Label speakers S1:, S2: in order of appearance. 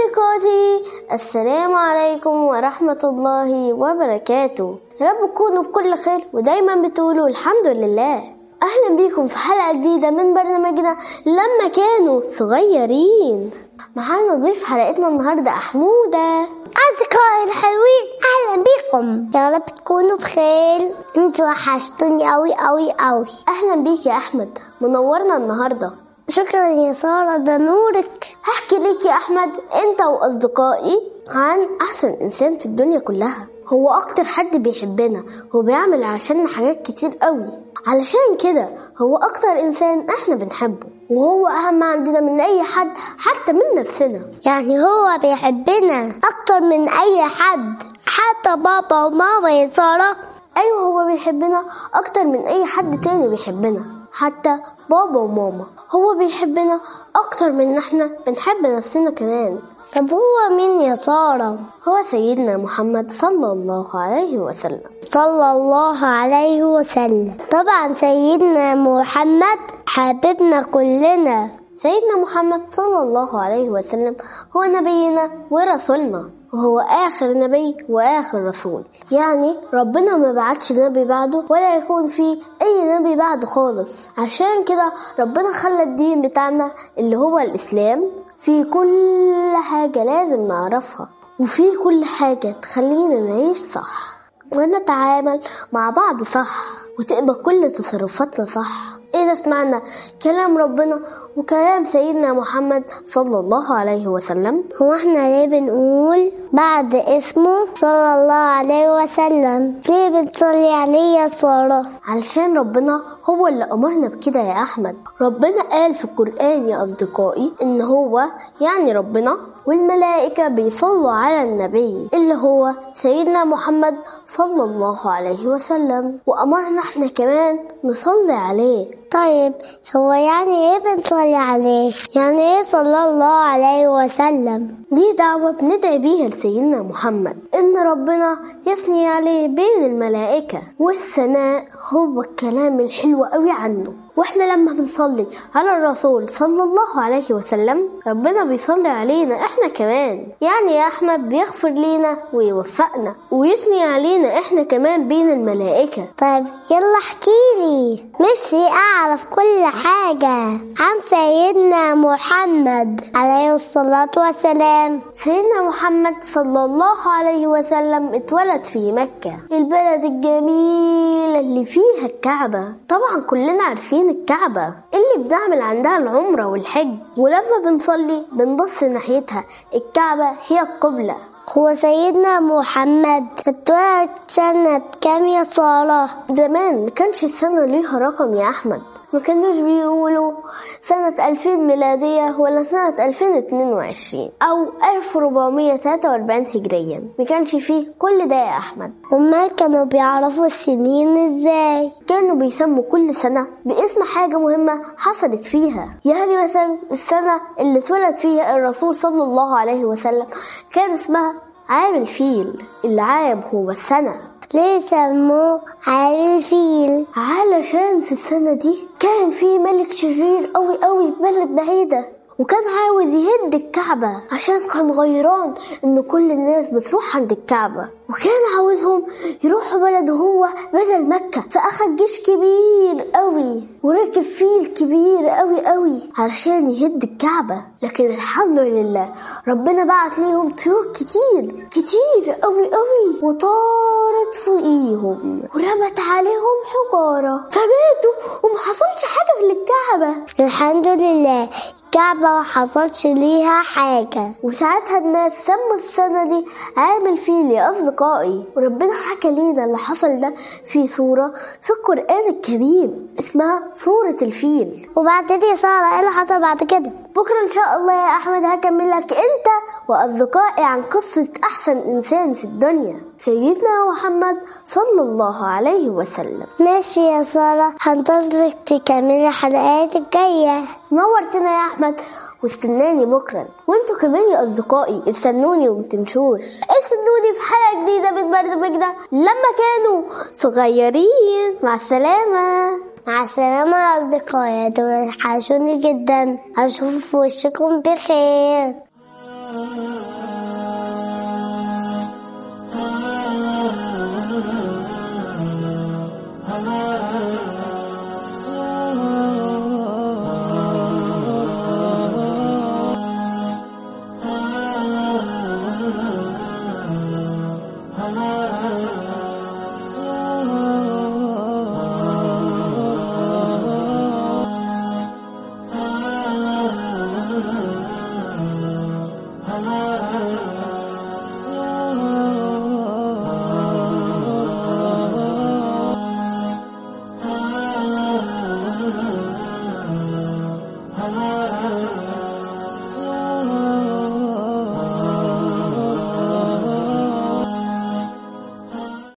S1: أصدقائي السلام عليكم ورحمة الله وبركاته يا رب تكونوا بكل خير ودايما بتقولوا الحمد لله أهلا بيكم في حلقة جديدة من برنامجنا لما كانوا صغيرين معانا ضيف حلقتنا النهاردة أحمودة
S2: أصدقائي الحلوين أهلا بكم يا رب تكونوا بخير انتوا وحشتوني أوي أوي أوي
S1: أهلا بيك يا أحمد منورنا النهاردة
S2: شكرا يا سارة ده نورك
S1: هحكي ليك يا أحمد أنت وأصدقائي عن أحسن إنسان في الدنيا كلها هو أكتر حد بيحبنا وبيعمل عشان حاجات كتير قوي علشان كده هو أكتر إنسان إحنا بنحبه وهو أهم عندنا من أي حد حتى من نفسنا
S2: يعني هو بيحبنا أكتر من أي حد حتى بابا وماما يا سارة
S1: أيوة هو بيحبنا أكتر من أي حد تاني بيحبنا حتى بابا وماما هو بيحبنا أكتر من إحنا بنحب نفسنا كمان
S2: طب هو مين يا سارة؟
S1: هو سيدنا محمد صلى الله عليه وسلم
S2: صلى الله عليه وسلم طبعا سيدنا محمد حبيبنا كلنا
S1: سيدنا محمد صلى الله عليه وسلم هو نبينا ورسولنا وهو آخر نبي وآخر رسول يعني ربنا ما بعتش نبي بعده ولا يكون في أي نبي بعده خالص عشان كده ربنا خلى الدين بتاعنا اللي هو الإسلام في كل حاجة لازم نعرفها وفي كل حاجة تخلينا نعيش صح ونتعامل مع بعض صح وتبقى كل تصرفاتنا صح إذا سمعنا كلام ربنا وكلام سيدنا محمد صلى الله عليه وسلم
S2: هو احنا ليه بنقول بعد اسمه صلى الله عليه وسلم ليه بنصلي عليه يا سارة
S1: علشان ربنا هو اللي أمرنا بكده يا أحمد ربنا قال في القرآن يا أصدقائي إن هو يعني ربنا والملائكة بيصلوا على النبي اللي هو سيدنا محمد صلى الله عليه وسلم وأمرنا احنا كمان نصلي عليه
S2: طيب هو يعني ايه بنصلي عليه يعني ايه صلى الله عليه وسلم
S1: دي دعوة بندعي بيها لسيدنا محمد إن ربنا يثني عليه بين الملائكة والثناء هو الكلام الحلو قوي عنه واحنا لما بنصلي على الرسول صلى الله عليه وسلم ربنا بيصلي علينا احنا كمان يعني يا احمد بيغفر لينا ويوفقنا ويثني علينا احنا كمان بين الملائكة
S2: طيب يلا احكيلي نفسي اعرف كل حاجة عن سيدنا محمد عليه الصلاة والسلام
S1: سيدنا محمد صلى الله عليه وسلم اتولد في مكة البلد الجميلة اللي فيها الكعبة طبعا كلنا عارفين الكعبة اللي بنعمل عندها العمرة والحج ولما بنصلي بنبص ناحيتها الكعبة هي القبلة
S2: هو سيدنا محمد اتولد سنة كام يا سارة؟
S1: زمان ما كانش السنة ليها رقم يا أحمد ما كانوش بيقولوا سنة 2000 ميلادية ولا سنة 2022 أو 1443 هجريا ما كانش فيه كل ده يا أحمد
S2: أمال كانوا بيعرفوا السنين ازاي؟
S1: كانوا بيسموا كل سنة باسم حاجة مهمة حصلت فيها يعني مثلا السنة اللي اتولد فيها الرسول صلى الله عليه وسلم كان اسمها عام الفيل العام هو السنة
S2: ليه سموه عام الفيل؟
S1: علشان في السنة دي كان في ملك شرير قوي قوي في بلد بعيدة وكان عاوز يهد الكعبة عشان كان غيران ان كل الناس بتروح عند الكعبة وكان عاوزهم يروحوا بلده هو بدل مكة فأخد جيش كبير قوي وركب فيل كبير قوي قوي علشان يهد الكعبة لكن الحمد لله ربنا بعت ليهم طيور كتير كتير قوي قوي وطارت فوقيهم ورمت عليهم حجارة فماتوا ومحصلش حاجة في الكعبة
S2: الحمد لله الكعبة ما حصلش ليها حاجة
S1: وساعتها الناس سموا السنة دي عام الفيل يا أصدقائي وربنا حكى لينا اللي حصل ده في سورة في القرآن الكريم اسمها سورة الفيل
S2: وبعدين يا سارة ايه اللي حصل بعد كده؟
S1: بكرة إن شاء الله يا أحمد هكمل لك أنت وأصدقائي عن قصة أحسن إنسان في الدنيا سيدنا محمد صلى الله عليه وسلم
S2: ماشي يا سارة هنتظرك تكملي الحلقات الجاية
S1: نورتنا يا أحمد واستناني بكرة وانتوا كمان يا أصدقائي استنوني ومتمشوش استنوني في حلقة جديدة من برنامجنا لما كانوا صغيرين مع السلامة
S2: مع السلامة يا أصدقائي دول وحشوني جدا أشوف وشكم بخير
S3: الله